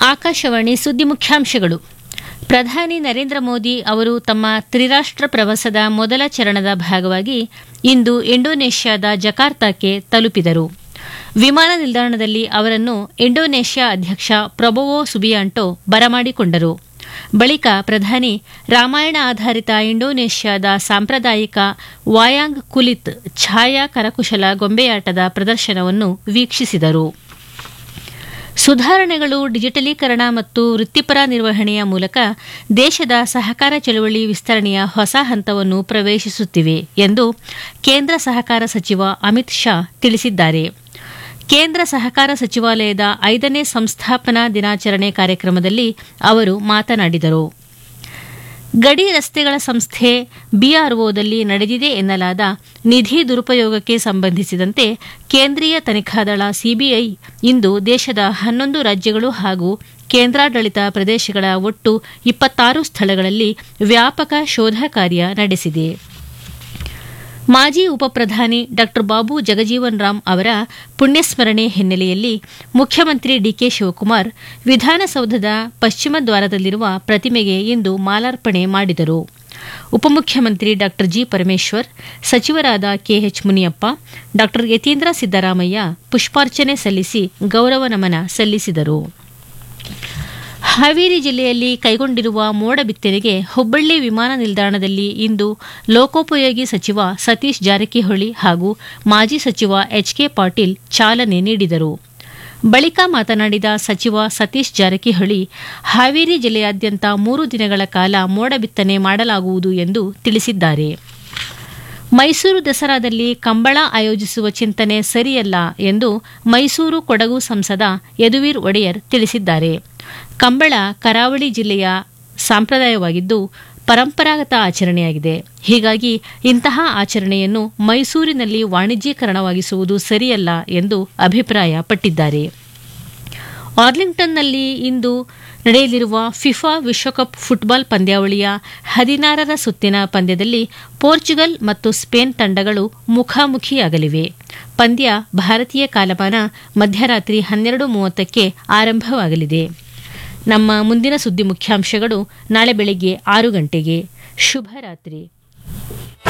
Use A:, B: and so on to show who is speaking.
A: ಆಕಾಶವಾಣಿ ಸುದ್ದಿ ಮುಖ್ಯಾಂಶಗಳು ಪ್ರಧಾನಿ ನರೇಂದ್ರ ಮೋದಿ ಅವರು ತಮ್ಮ ತ್ರಿರಾಷ್ಟ್ರ ಪ್ರವಾಸದ ಮೊದಲ ಚರಣದ ಭಾಗವಾಗಿ ಇಂದು ಇಂಡೋನೇಷ್ಯಾದ ಜಕಾರ್ತಾಕ್ಕೆ ತಲುಪಿದರು ವಿಮಾನ ನಿಲ್ದಾಣದಲ್ಲಿ ಅವರನ್ನು ಇಂಡೋನೇಷ್ಯಾ ಅಧ್ಯಕ್ಷ ಪ್ರೊಬೊವೋ ಸುಬಿಯಾಂಟೋ ಬರಮಾಡಿಕೊಂಡರು ಬಳಿಕ ಪ್ರಧಾನಿ ರಾಮಾಯಣ ಆಧಾರಿತ ಇಂಡೋನೇಷ್ಯಾದ ಸಾಂಪ್ರದಾಯಿಕ ವಾಯಾಂಗ್ ಕುಲಿತ್ ಛಾಯಾ ಕರಕುಶಲ ಗೊಂಬೆಯಾಟದ ಪ್ರದರ್ಶನವನ್ನು ವೀಕ್ಷಿಸಿದರು ಸುಧಾರಣೆಗಳು ಡಿಜಿಟಲೀಕರಣ ಮತ್ತು ವೃತ್ತಿಪರ ನಿರ್ವಹಣೆಯ ಮೂಲಕ ದೇಶದ ಸಹಕಾರ ಚಳವಳಿ ವಿಸ್ತರಣೆಯ ಹೊಸ ಹಂತವನ್ನು ಪ್ರವೇಶಿಸುತ್ತಿವೆ ಎಂದು ಕೇಂದ್ರ ಸಹಕಾರ ಸಚಿವ ಅಮಿತ್ ಶಾ ತಿಳಿಸಿದ್ದಾರೆ ಕೇಂದ್ರ ಸಹಕಾರ ಸಚಿವಾಲಯದ ಐದನೇ ಸಂಸ್ಥಾಪನಾ ದಿನಾಚರಣೆ ಕಾರ್ಯಕ್ರಮದಲ್ಲಿ ಅವರು ಮಾತನಾಡಿದರು ಗಡಿ ರಸ್ತೆಗಳ ಸಂಸ್ಥೆ ಬಿಆರ್ಒದಲ್ಲಿ ನಡೆದಿದೆ ಎನ್ನಲಾದ ನಿಧಿ ದುರುಪಯೋಗಕ್ಕೆ ಸಂಬಂಧಿಸಿದಂತೆ ಕೇಂದ್ರೀಯ ತನಿಖಾ ದಳ ಸಿಬಿಐ ಇಂದು ದೇಶದ ಹನ್ನೊಂದು ರಾಜ್ಯಗಳು ಹಾಗೂ ಕೇಂದ್ರಾಡಳಿತ ಪ್ರದೇಶಗಳ ಒಟ್ಟು ಇಪ್ಪತ್ತಾರು ಸ್ಥಳಗಳಲ್ಲಿ ವ್ಯಾಪಕ ಶೋಧ ಕಾರ್ಯ ನಡೆಸಿದೆ ಮಾಜಿ ಉಪಪ್ರಧಾನಿ ಡಾ ಬಾಬು ಜಗಜೀವನ್ ರಾಮ್ ಅವರ ಪುಣ್ಯಸ್ಮರಣೆ ಹಿನ್ನೆಲೆಯಲ್ಲಿ ಮುಖ್ಯಮಂತ್ರಿ ಡಿಕೆ ಶಿವಕುಮಾರ್ ವಿಧಾನಸೌಧದ ಪಶ್ಚಿಮ ದ್ವಾರದಲ್ಲಿರುವ ಪ್ರತಿಮೆಗೆ ಇಂದು ಮಾಲಾರ್ಪಣೆ ಮಾಡಿದರು ಉಪಮುಖ್ಯಮಂತ್ರಿ ಡಾ ಜಿ ಪರಮೇಶ್ವರ್ ಸಚಿವರಾದ ಕೆಎಚ್ ಮುನಿಯಪ್ಪ ಡಾ ಯತೀಂದ್ರ ಸಿದ್ದರಾಮಯ್ಯ ಪುಷ್ಪಾರ್ಚನೆ ಸಲ್ಲಿಸಿ ಗೌರವ ನಮನ ಸಲ್ಲಿಸಿದರು ಹಾವೇರಿ ಜಿಲ್ಲೆಯಲ್ಲಿ ಕೈಗೊಂಡಿರುವ ಮೋಡ ಬಿತ್ತನೆಗೆ ಹುಬ್ಬಳ್ಳಿ ವಿಮಾನ ನಿಲ್ದಾಣದಲ್ಲಿ ಇಂದು ಲೋಕೋಪಯೋಗಿ ಸಚಿವ ಸತೀಶ್ ಜಾರಕಿಹೊಳಿ ಹಾಗೂ ಮಾಜಿ ಸಚಿವ ಎಚ್ಕೆ ಪಾಟೀಲ್ ಚಾಲನೆ ನೀಡಿದರು ಬಳಿಕ ಮಾತನಾಡಿದ ಸಚಿವ ಸತೀಶ್ ಜಾರಕಿಹೊಳಿ ಹಾವೇರಿ ಜಿಲ್ಲೆಯಾದ್ಯಂತ ಮೂರು ದಿನಗಳ ಕಾಲ ಮೋಡ ಬಿತ್ತನೆ ಮಾಡಲಾಗುವುದು ಎಂದು ತಿಳಿಸಿದ್ದಾರೆ ಮೈಸೂರು ದಸರಾದಲ್ಲಿ ಕಂಬಳ ಆಯೋಜಿಸುವ ಚಿಂತನೆ ಸರಿಯಲ್ಲ ಎಂದು ಮೈಸೂರು ಕೊಡಗು ಸಂಸದ ಯದುವೀರ್ ಒಡೆಯರ್ ತಿಳಿಸಿದ್ದಾರೆ ಕಂಬಳ ಕರಾವಳಿ ಜಿಲ್ಲೆಯ ಸಂಪ್ರದಾಯವಾಗಿದ್ದು ಪರಂಪರಾಗತ ಆಚರಣೆಯಾಗಿದೆ ಹೀಗಾಗಿ ಇಂತಹ ಆಚರಣೆಯನ್ನು ಮೈಸೂರಿನಲ್ಲಿ ವಾಣಿಜ್ಯೀಕರಣವಾಗಿಸುವುದು ಸರಿಯಲ್ಲ ಎಂದು ಅಭಿಪ್ರಾಯಪಟ್ಟಿದ್ದಾರೆ ಆರ್ಲಿಂಗ್ಟನ್ನಲ್ಲಿ ಇಂದು ನಡೆಯಲಿರುವ ಫಿಫಾ ವಿಶ್ವಕಪ್ ಫುಟ್ಬಾಲ್ ಪಂದ್ಯಾವಳಿಯ ಹದಿನಾರರ ಸುತ್ತಿನ ಪಂದ್ಯದಲ್ಲಿ ಪೋರ್ಚುಗಲ್ ಮತ್ತು ಸ್ಪೇನ್ ತಂಡಗಳು ಮುಖಾಮುಖಿಯಾಗಲಿವೆ ಪಂದ್ಯ ಭಾರತೀಯ ಕಾಲಮಾನ ಮಧ್ಯರಾತ್ರಿ ಹನ್ನೆರಡು ಮೂವತ್ತಕ್ಕೆ ಆರಂಭವಾಗಲಿದೆ ನಮ್ಮ ಮುಂದಿನ ಸುದ್ದಿ ಮುಖ್ಯಾಂಶಗಳು ನಾಳೆ ಬೆಳಗ್ಗೆ ಆರು ಗಂಟೆಗೆ ಶುಭರಾತ್ರಿ